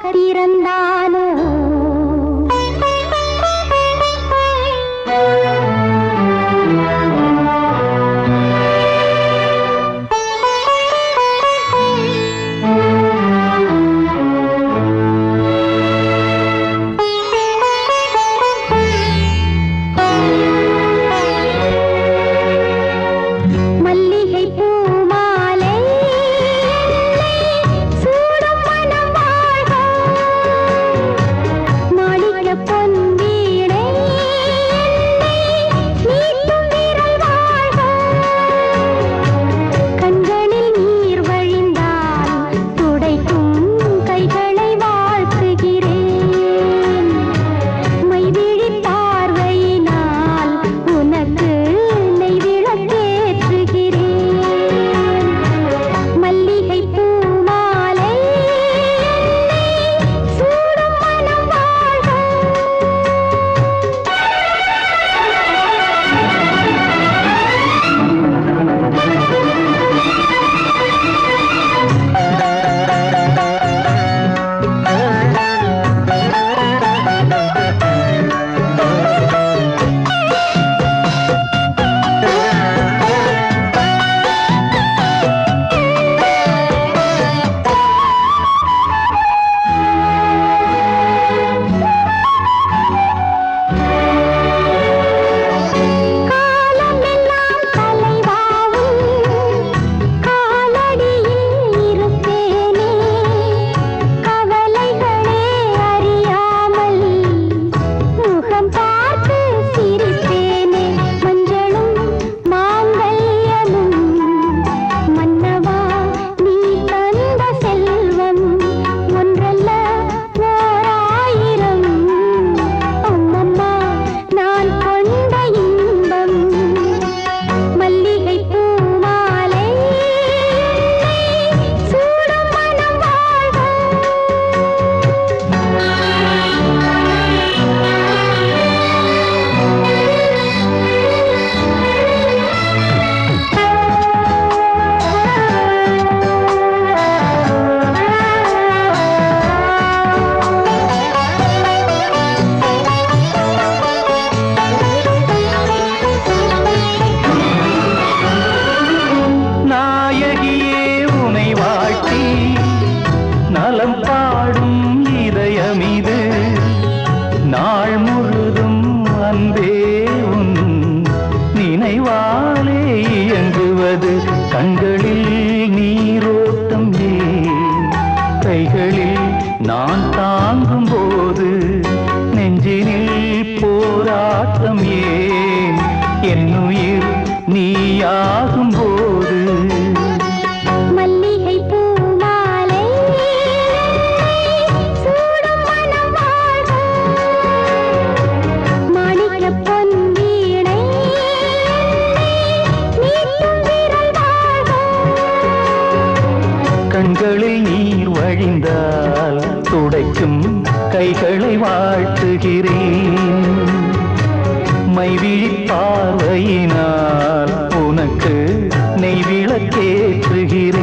திறந்தானோ மல்லிகை பூமாலை சூடும் மனம் வாழ்க மாளிகை பொன் வீணை நீட்டும் விரல் வாழ்க கண்களில் நீர் வழிந்தால் துடைக்கும் கைகளை வாழ்த்துகிறேன் மைவிழி பார்வையினால் உனக்கு நெய்விளக்கேற்றுகிறேன் மல்லிகை பூமாலை சூடும் மனம் வாழ்க காலமெல்லாம் தலைவாவும் காலடியில் இருப்பேனே கவலைகளே அறியாமல் முகம் பார்த்து சிரிப்பேனே மஞ்சளும் மாங்கல்யமும் மன்னவா நீ தந்த செல்வம் ஒன்றல்ல ஓராயிரம் அம்மம்மா நான் கொண்ட இன்பம் மல்லிகை பூமாலை சூடும் மனம் வாழ்க நாயகியே உனை வாழ்த்தி நலம் பாடும் இதயம் இது நாள் முழுதும் அன்பே உன் நினைவாலே இயங்குவது கண்களில் நீரோட்டம் ஏன் கைகளில் நான் தாங்கும் போது நெஞ்சினில் போராட்டம் ஏன் என்னுயிர் நீயாகும் போது மல்லிகை பூமாலை சூடும் மனம் வாழ்க மாணிக்கப் பொன் வீணை மீட்டும் விரல் வாழ்க கண்களில் நீர் வழிந்தால் துடைக்கும் கைகளை வாழ்த்துகிறேன் மைவிழி பார்வையினால் உனக்கு நெய் விளக்கேற்றுகிறேன்